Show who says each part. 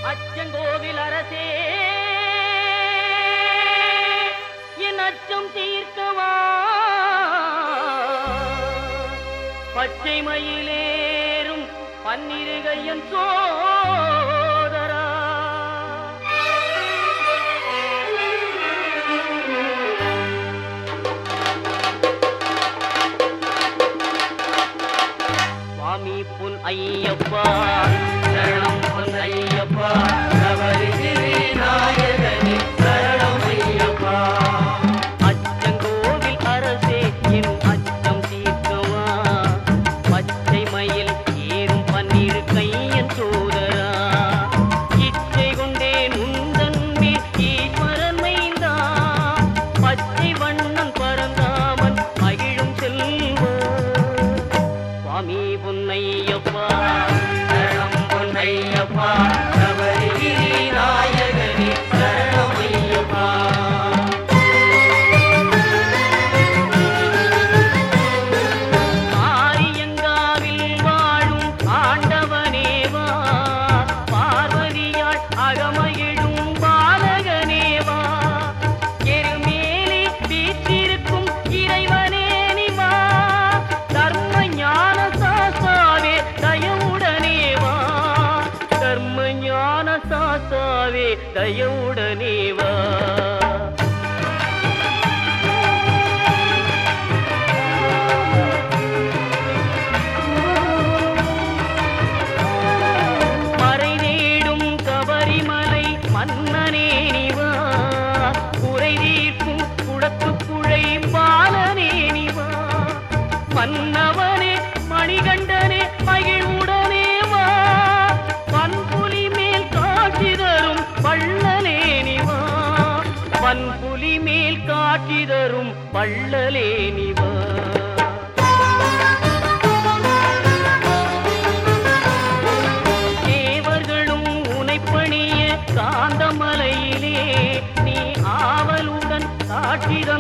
Speaker 1: அச்சங்கோவில் அரசே என் அச்சம் தீர்க்கவா பச்சை மயிலேறும் பன்னிருகையன் சோதரா சுவாமி பொன் ஐயப்பா சரணம் பொன் ஐயப்பா சபரிகிரி நாயகனே சரணம் ஐயப்பா அச்சங்கோவில் அரசே என் அச்சம் தீர்க்கவா பச்சை மயில் ஏறும் பன்னீர் கையன் சோதரா இச்சை கொண்டேன் உந்தன் மேல் ஈஸ்வரன் மைந்தா பச்சை வண்ணன் பரந்தாமன் மகிழும் செல்வா சுவாமி பொன்னையப்பா சரணம் பொன்னையப்பா சபரிகிரி நாயகனே சரணம் ஐயப்பா ஆரியங்காவில் வாழும் ஆண்டவனேவா பார்வதியாள் அகமகிழும் பாலகனேவா எருமேலி வீற்றிருக்கும் இறைவனே நிவா தர்ம ஞான சாசாவே தயவுடனேவா தர்ம ஞான சாசாவே தயவுடனேவா மறை தேடும் கபரிமலை மன்னனே நிவா குறை தீர்க்கும் குடத்து புழை பாலனே நிவா மன்னவனே மணிகண்டனே மகிழ்வுடனே வா பன்புலி மேல் காட்சி தரும் வள்ளலே நிவா பன்புலி மேல் காட்சி தரும் வள்ளலே நிவா தேவர்களும் உனைப்பணிய காந்தமலையிலே நீ ஆவலுடன் காட்சி